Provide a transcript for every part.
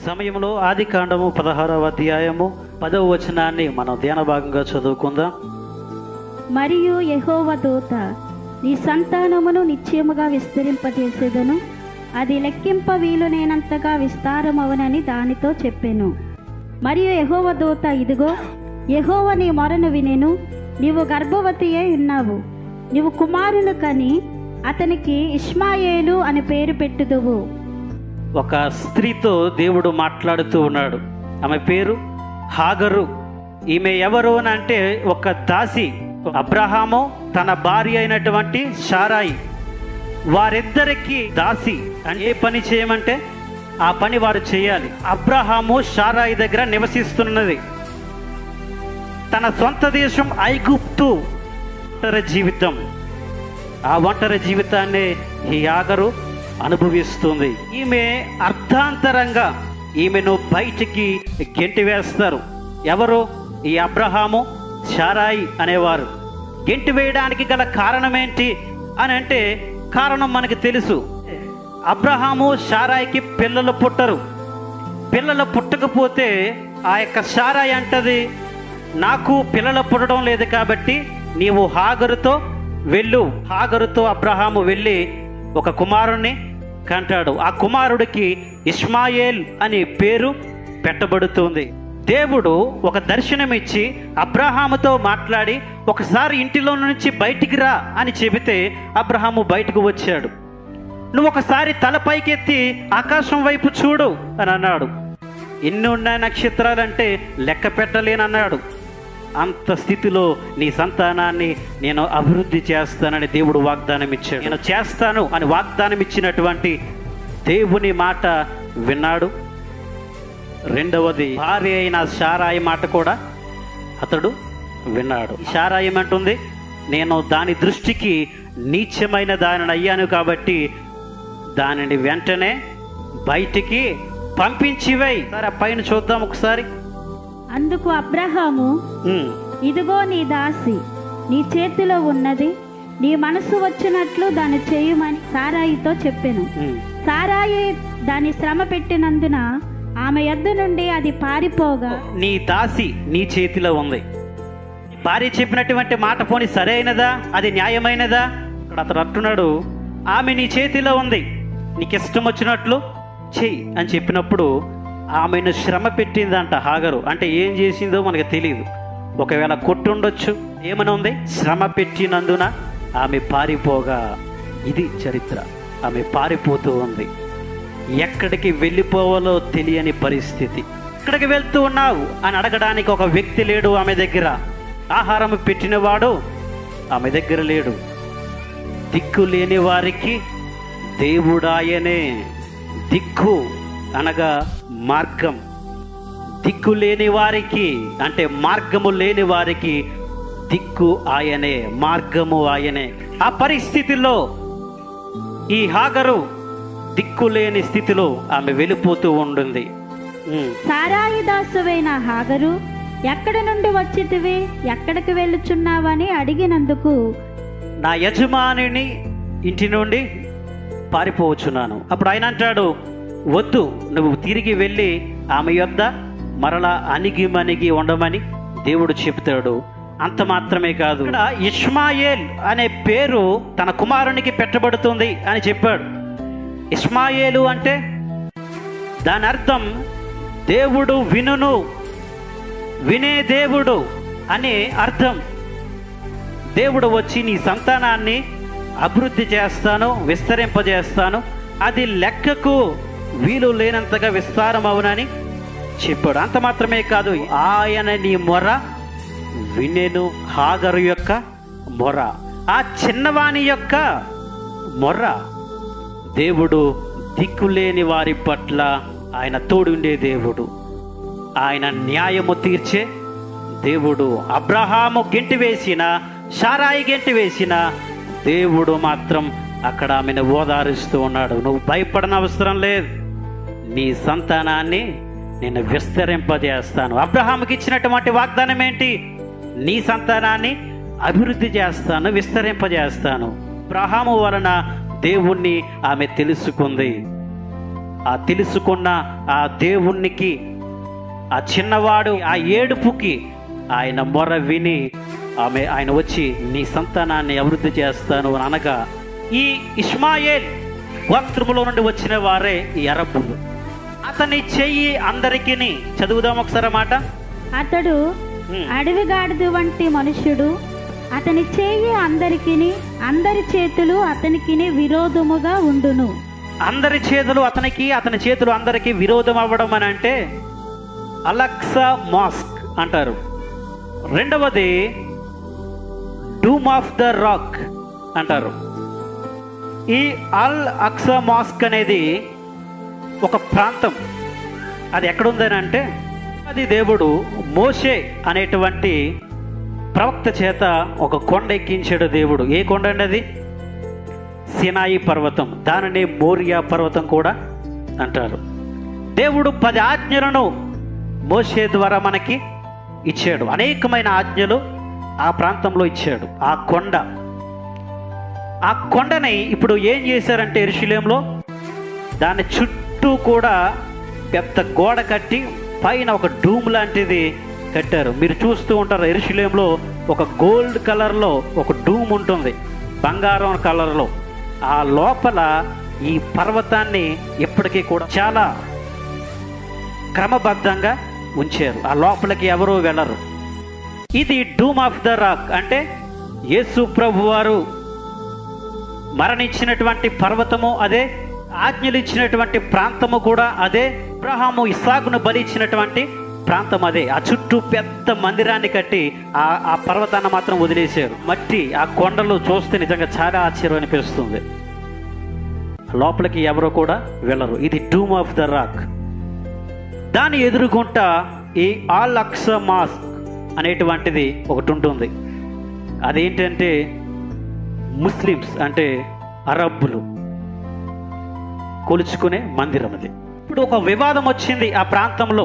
సమయంలో ఆది కాండము పదహారవ అధ్యాయము పదవ వచనాన్ని మనం ధ్యాన భాగంగా చదువుకుందాం మరియు యెహోవా దూత నీ సంతానమును నిశ్చయముగా విస్తరింపజేసేదను అది లెక్కింప వీలునేనంతగా విస్తారమవనని దానితో చెప్పెను మరియు యెహోవా దూత ఇదిగో యెహోవా నీ మొరను వినెను నీవు గర్భవతి అయి ఉన్నావు నీవు కుమారుని కని అతనికి ఇష్మాయేలు అని పేరు పెట్టుదువు ఒక స్త్రీతో దేవుడు మాట్లాడుతూ ఉన్నాడు ఆమె పేరు హాగరు ఈమె ఎవరు అని అంటే ఒక దాసి అబ్రహాము తన భార్య అయినటువంటి షారాయి వారిద్దరికి దాసి అంటే ఏ పని చేయమంటే ఆ పని వారు చేయాలి అబ్రహాము షారాయి దగ్గర నివసిస్తున్నది తన సొంత దేశం ఐగుప్తు ఒంటరి జీవితం ఆ ఒంటరి జీవితాన్ని ఈ ఆగరు అనుభవిస్తుంది ఈమె అర్థాంతరంగా ఈమెను బయటికి గెంటి వేస్తారు ఎవరు ఈ అబ్రహాము షారాయి అనేవారు గెంటి వేయడానికి గల కారణం ఏంటి అని అంటే కారణం మనకి తెలుసు అబ్రహాము షారాయికి పిల్లలు పుట్టరు పిల్లలు పుట్టకపోతే ఆ యొక్క షారాయి అంటది నాకు పిల్లలు పుట్టడం లేదు కాబట్టి నీవు హాగరుతో వెళ్ళు హాగరుతో అబ్రహాము వెళ్ళి ఒక కుమారుణ్ణి కంటాడు ఆ కుమారుడికి ఇస్మాయేల్ అనే పేరు పెట్టబడుతుంది దేవుడు ఒక దర్శనం ఇచ్చి అబ్రహాముతో మాట్లాడి ఒకసారి ఇంటిలో నుంచి బయటికి రా అని చెబితే అబ్రహాము బయటకు వచ్చాడు నువ్వు ఒకసారి తల పైకెత్తి ఆకాశం వైపు చూడు అని అన్నాడు ఎన్ని ఉన్నాయి నక్షత్రాలంటే లెక్క పెట్టలేనన్నాడు అంత స్థితిలో నీ సంతానాన్ని నేను అభివృద్ధి చేస్తానని దేవుడు వాగ్దానం ఇచ్చాడు నేను చేస్తాను అని వాగ్దానం ఇచ్చినటువంటి దేవుని మాట విన్నాడు రెండవది భార్య అయిన షారాయి మాట కూడా అతడు విన్నాడు షారాయి ఏమంటుంది నేను దాని దృష్టికి నీచమైన దానిని అయ్యాను కాబట్టి దానిని వెంటనే బయటికి పంపించివేయి సరే ఆ పైన చూద్దాం ఒకసారి అందుకు అబ్రహాము ఉమ్, ఇదిగో నీ దాసి నీ చేతిలో ఉన్నది నీ మనసు వచ్చినట్లు దాన్ని చేయమని సారాయితో చెప్పెను ఉమ్. సారాయి దాని శ్రమ పెట్టినందున ఆమె యొద్ద నుండి అది పారిపోగా నీ దాసి నీ చేతిలో ఉంది భార్య చెప్పినటువంటి మాట పోని సరైనదా అది న్యాయమైనదా ఇక్కడ అతను అంటున్నాడు ఆమె నీ చేతిలో ఉంది నీకు ఇష్టం వచ్చినట్లు చెయ్యి అని చెప్పినప్పుడు ఆమెను శ్రమ పెట్టిందంట హాగరు అంటే ఏం చేసిందో మనకు తెలియదు ఒకవేళ కొట్టుండొచ్చు ఏమని ఉంది శ్రమ పెట్టినందున ఆమె పారిపోగా ఇది చరిత్ర ఆమె పారిపోతూ ఉంది ఎక్కడికి వెళ్ళిపోవాలో తెలియని పరిస్థితి ఎక్కడికి వెళ్తూ ఉన్నావు అని అడగడానికి ఒక వ్యక్తి లేడు ఆమె దగ్గర ఆహారం పెట్టినవాడు ఆమె దగ్గర లేడు దిక్కు లేని వారికి దేవుడాయనే దిక్కు అనగా మార్గం దిక్కు లేని వారికి అంటే మార్గము లేని వారికి దిక్కు ఆయనే మార్గము ఆయనే ఆ పరిస్థితిలో ఈ హాగరు దిక్కులేని స్థితిలో ఆమె వెళ్ళిపోతూ ఉంటుంది ఉమ్. సారాయి దాసువైన హాగరు ఎక్కడి నుండి వచ్చితివి ఎక్కడికి వెళ్ళుచున్నావని అడిగినందుకు నా యజమానిని ఇంటి నుండి పారిపోవచ్చున్నాను అప్పుడు ఆయన అంటాడు వద్దు నువ్వు తిరిగి వెళ్ళి ఆమె యొద్ద మరలా అణిగి మణిగి ఉండమని దేవుడు చెప్తాడు అంత మాత్రమే కాదు ఇక్కడ ఇస్మాయేల్ అనే పేరు తన కుమారునికి పెట్టబడుతుంది అని చెప్పాడు ఇస్మాయేలు అంటే దాని అర్థం దేవుడు వినును వినే దేవుడు అనే అర్థం దేవుడు వచ్చి నీ సంతానాన్ని అభివృద్ధి చేస్తాను విస్తరింపజేస్తాను అది లెక్కకు వీలు లేనంతగా విస్తారం అవునని చెప్పాడు అంత మాత్రమే కాదు ఆయన నీ మొర వినెను హాగరు యొక్క మొర ఆ చిన్నవాని యొక్క మొర్ర దేవుడు దిక్కులేని వారి పట్ల ఆయన తోడుండే దేవుడు ఆయన న్యాయము తీర్చే దేవుడు అబ్రహాము గెంటి వేసిన షారాయి గెంటి వేసిన దేవుడు మాత్రం అక్కడ ఆమెను ఓదారుస్తూ ఉన్నాడు నువ్వు భయపడన అవసరం లేదు నీ సంతానాన్ని నేను విస్తరింపజేస్తాను అబ్రహాముకి ఇచ్చినటువంటి వాగ్దానం ఏంటి నీ సంతానాన్ని అభివృద్ధి చేస్తాను విస్తరింపజేస్తాను అబ్రహాము వలన దేవుణ్ణి ఆమె తెలుసుకుంది ఆ తెలుసుకున్న ఆ దేవునికి ఆ చిన్నవాడు ఆ ఏడుపుకి ఆయన మొర విని ఆమె ఆయన వచ్చి నీ సంతానాన్ని అభివృద్ధి చేస్తాను అని అనగా ఈ ఇస్మాయేల్ గోత్రములో నుండి వచ్చిన వారే ఈ అరబ్బులు అతని చెయ్యి అందరికీ చదువుదాం ఒకసారి మాట అతడు హ్మ్. అడవి గాడిద వంటి మనుష్యుడు అతని చేయి అందరికిని అందరి చేతులు అతనికిని విరోధముగా ఉండును అందరి చేతులు అతనికి అతని చేతులు అందరికీ విరోధం అవ్వడం అని అంటే అలక్సా మాస్క్ అంటారు రెండవది డూమ్ ఆఫ్ ద రాక్ అంటారు ఈ అల్ అక్సా మాస్క్ అనేది ఒక ప్రాంతం అది ఎక్కడుందని అంటే అది దేవుడు మోషే అనేటువంటి ప్రవక్త చేత ఒక కొండ ఎక్కించాడు దేవుడు ఏ కొండ అండి అది సినాయి పర్వతం దానిని మోరియా పర్వతం కూడా అంటారు దేవుడు పది ఆజ్ఞలను మోసే ద్వారా మనకి ఇచ్చాడు అనేకమైన ఆజ్ఞలు ఆ ప్రాంతంలో ఇచ్చాడు ఆ కొండ ఆ కొండని ఇప్పుడు ఏం చేశారంటే ఎరుశలేంలో దాని చుట్టూ కూడా పెద్ద గోడ కట్టి పైన ఒక డూమ్ లాంటిది కట్టారు మీరు చూస్తూ ఉంటారు ఎరుశలేంలో ఒక గోల్డ్ కలర్లో ఒక డూమ్ ఉంటుంది బంగారం కలర్లో ఆ లోపల ఈ పర్వతాన్ని ఇప్పటికీ కూడా చాలా క్రమబద్ధంగా ఉంచారు ఆ లోపలికి ఎవరూ వెళ్ళరు ఇది డూమ్ ఆఫ్ ద రాక్ అంటే యేసు ప్రభు వారు మరణించినటువంటి పర్వతము అదే ఆజ్ఞలు ఇచ్చినటువంటి ప్రాంతము కూడా అదే అబ్రహాము ఇస్సాకును బలి ఇచ్చినటువంటి ప్రాంతం అదే ఆ చుట్టూ పెద్ద మందిరాన్ని కట్టి ఆ ఆ పర్వతాన్ని మాత్రం వదిలేశారు మట్టి ఆ కొండలు చూస్తే నిజంగా చాలా ఆశ్చర్యం అనిపిస్తుంది లోపలికి ఎవరు కూడా వెళ్ళరు ఇది డూమ్ ఆఫ్ ద రాక్ దాని ఎదురుగుంట ఈ ఆల్ అక్స మాస్క్ అనేటువంటిది ఒకటి ఉంటుంది అదేంటంటే ముస్లిమ్స్ అంటే అరబ్బులు కొలుచుకునే మందిరం అది ఇప్పుడు ఒక వివాదం వచ్చింది ఆ ప్రాంతంలో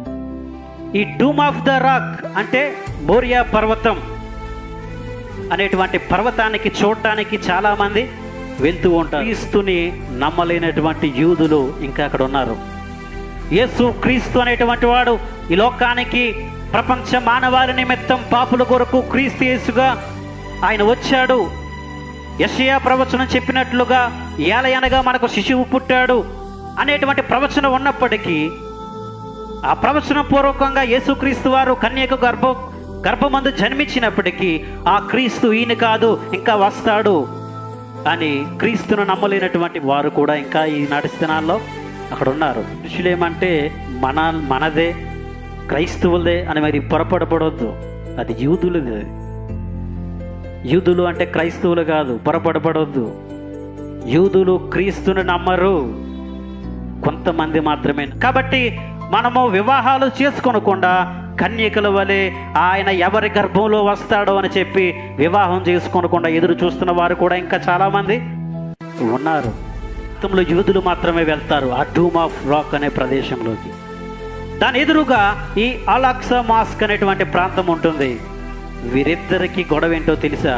ఈ డూమ్ ఆఫ్ ద రాక్ అంటే మోరియా పర్వతం అనేటువంటి పర్వతానికి చూడటానికి చాలా మంది వెళ్తూ ఉంటారు క్రీస్తుని నమ్మలేనటువంటి యూదులు ఇంకా అక్కడ ఉన్నారు యేసు క్రీస్తు అనేటువంటి వాడు ఈ లోకానికి ప్రపంచ మానవాళి నిమిత్తం పాపుల కొరకు క్రీస్తు యేసుగా ఆయన వచ్చాడు యషయా ప్రవచనం చెప్పినట్లుగా ఏలయనగా మనకు శిశువు పుట్టాడు అనేటువంటి ప్రవచనం ఉన్నప్పటికీ ఆ ప్రవచన పూర్వకంగా యేసుక్రీస్తు వారు కన్యకు గర్భ గర్భమందు జన్మించినప్పటికీ ఆ క్రీస్తు ఈయన కాదు ఇంకా వస్తాడు అని క్రీస్తును నమ్మలేనటువంటి వారు కూడా ఇంకా ఈనాటి స్థానాల్లో అక్కడ ఉన్నారు మనుషులు ఏమంటే మన మనదే క్రైస్తవులదే అని మరి పొరపడపడవద్దు అది యూదులది అది. యూదులు అంటే క్రైస్తవులు కాదు పొరపడపడవద్దు యూదులు క్రీస్తుని నమ్మరు కొంతమంది మాత్రమే కాబట్టి మనము వివాహాలు చేసుకోనకుండా కన్యకల వలె ఆయన ఎవరి గర్భంలో వస్తాడో అని చెప్పి వివాహం చేసుకోనకుండా ఎదురు చూస్తున్న వారు కూడా ఇంకా చాలా మంది ఉన్నారు గతంలో యూదులు మాత్రమే వెళ్తారు ఆ డూమ్ ఆఫ్ రాక్ అనే ప్రదేశంలోకి దాని ఎదురుగా ఈ అలాక్సా మాస్క్ అనేటువంటి ప్రాంతం ఉంటుంది వీరిద్దరికి గొడవ ఏంటో తెలుసా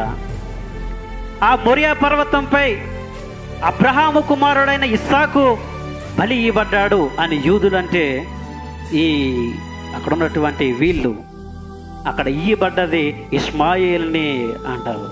ఆ మొరియా పర్వతంపై అబ్రహాము కుమారుడైన ఇస్సాకు బలి ఇవ్వబడ్డాడు అని యూదులంటే ఈ అక్కడ ఉన్నటువంటి వీళ్ళు అక్కడ ఇయ్యబడ్డది ఇస్మాయిల్ని అంటారు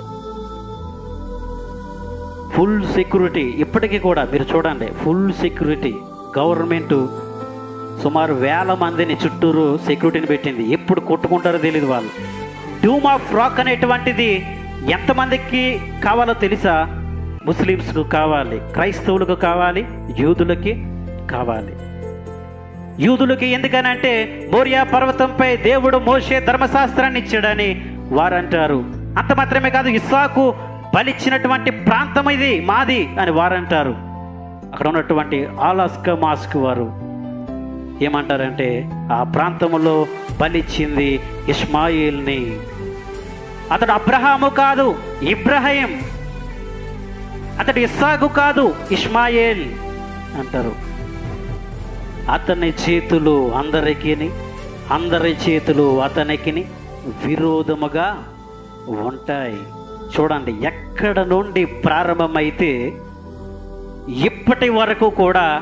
ఫుల్ సెక్యూరిటీ ఇప్పటికీ కూడా మీరు చూడండి ఫుల్ సెక్యూరిటీ గవర్నమెంట్ సుమారు వేల మందిని చుట్టూరు సెక్యూరిటీని పెట్టింది ఎప్పుడు కొట్టుకుంటారో తెలియదు వాళ్ళు డూమ్ ఆఫ్ రాక్ అనేటువంటిది ఎంతమందికి కావాలో తెలుసా ముస్లిమ్స్కు కావాలి క్రైస్తవులకు కావాలి యూదులకి కావాలి యూదులకి ఎందుకనంటే మోరియా పర్వతంపై దేవుడు మోసే ధర్మశాస్త్రాన్ని ఇచ్చాడని వారంటారు అంత మాత్రమే కాదు ఇస్సాకు బలిచ్చినటువంటి ప్రాంతం ఇది మాది అని వారంటారు అక్కడ ఉన్నటువంటి ఆలాస్కా మాస్క్ వారు ఏమంటారంటే ఆ ప్రాంతంలో బలిచ్చింది ఇస్మాయిల్ని అతడు అబ్రహాము కాదు ఇబ్రహీం అతడు ఇస్సాకు కాదు ఇస్మాయేల్ అంటారు అతని చేతులు అందరికిని అందరి చేతులు అతనికి విరోధముగా ఉంటాయి చూడండి ఎక్కడ నుండి ప్రారంభమైతే ఇప్పటి వరకు కూడా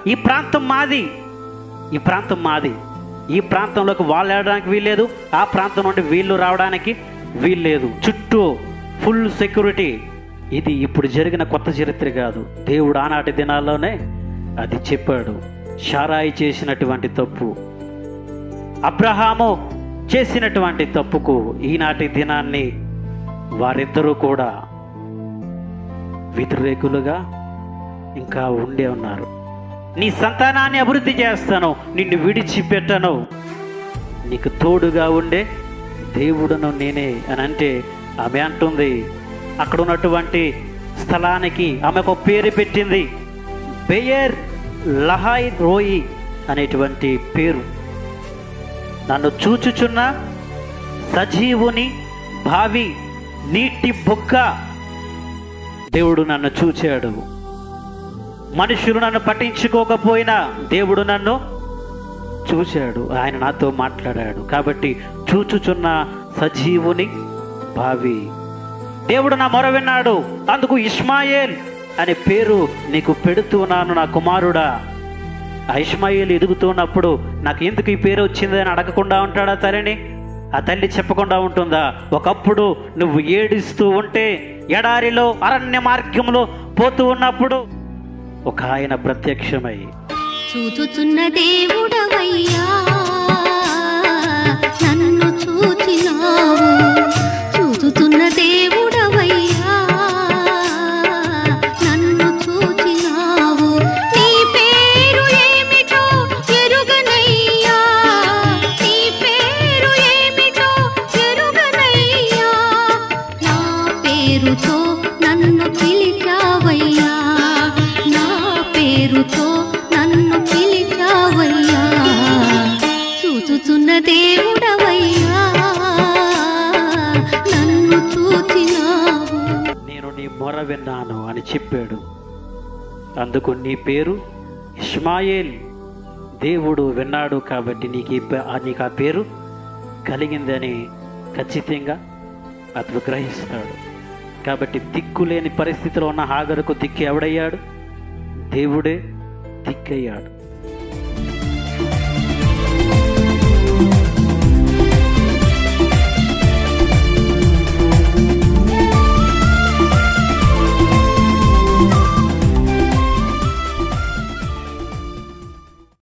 ఈ ప్రాంతం మాది ఈ ప్రాంతం మాది ఈ ప్రాంతంలోకి వాళ్ళు వెళ్ళడానికి వీల్లేదు ఆ ప్రాంతం నుండి వీళ్ళు రావడానికి వీల్లేదు చుట్టూ ఫుల్ సెక్యూరిటీ ఇది ఇప్పుడు జరిగిన కొత్త చరిత్ర కాదు దేవుడు ఆనాటి దినాల్లోనే అది చెప్పాడు షారాయి చేసినటువంటి తప్పు అబ్రహాము చేసినటువంటి తప్పుకు ఈనాటి దినాన్ని వారిద్దరూ కూడా వ్యతిరేకులుగా ఇంకా ఉండే ఉన్నారు నీ సంతానాన్ని అభివృద్ధి చేస్తాను నిన్ను విడిచిపెట్టను నీకు తోడుగా ఉండే దేవుడును నేనే అని అంటే ఆమె అంటుంది అక్కడ ఉన్నటువంటి స్థలానికి ఆమె ఒక పేరు పెట్టింది బెయర్ లహాయ్ రోయి అనేటువంటి పేరు నన్ను చూచుచున్న సజీవుని భావి నీటి బొక్క దేవుడు నన్ను చూచాడు మనుషులు నన్ను పట్టించుకోకపోయినా దేవుడు నన్ను చూశాడు ఆయన నాతో మాట్లాడాడు కాబట్టి చూచుచున్న సజీవుని భావి దేవుడు నా మొర విన్నాడు అందుకు ఇస్మాయేల్ అనే పేరు నీకు పెడుతున్నాను నా కుమారుడా ఆ ఇస్మాయిల్ ఎదుగుతున్నప్పుడు నాకు ఎందుకు ఈ పేరు వచ్చింది అని అడగకుండా ఉంటాడా తల్లిని ఆ తల్లి చెప్పకుండా ఉంటుందా ఒకప్పుడు నువ్వు ఏడుస్తూ ఉంటే ఎడారిలో అరణ్య మార్గంలో పోతూ ఉన్నప్పుడు ఒక ఆయన ప్రత్యక్షమై చూచుచున్న దేవుడవయ్యా నన్ను చూచినావు చూచుచున్న దేవుడవయ్యా నన్ను చూచినావు నీ పేరు ఏమిటో ఎరుగనయ్యా నీ పేరు ఏమిటో ఎరుగనయ్యా నా పేరుతో నన్ను పిలిచావయ్యా నా పేరుతో నన్ను పిలిచావయ్యా చూచుచున్న దేవుడవయ్యా నన్ను చూచినావు నేను నీ మొర విన్నాను అని చెప్పాడు అందుకు నీ పేరు ఇస్మాయేల్ దేవుడు విన్నాడు కాబట్టి నీకు ఈ పే- ఆ- నీకు ఆ పేరు కలిగిందని ఖచ్చితంగా అతడు గ్రహిస్తాడు కాబట్టి దిక్కులేని పరిస్థితిలో ఉన్న హాగరుకు దిక్కు ఎవడయ్యాడు దేవుడే దిక్కయ్యాడు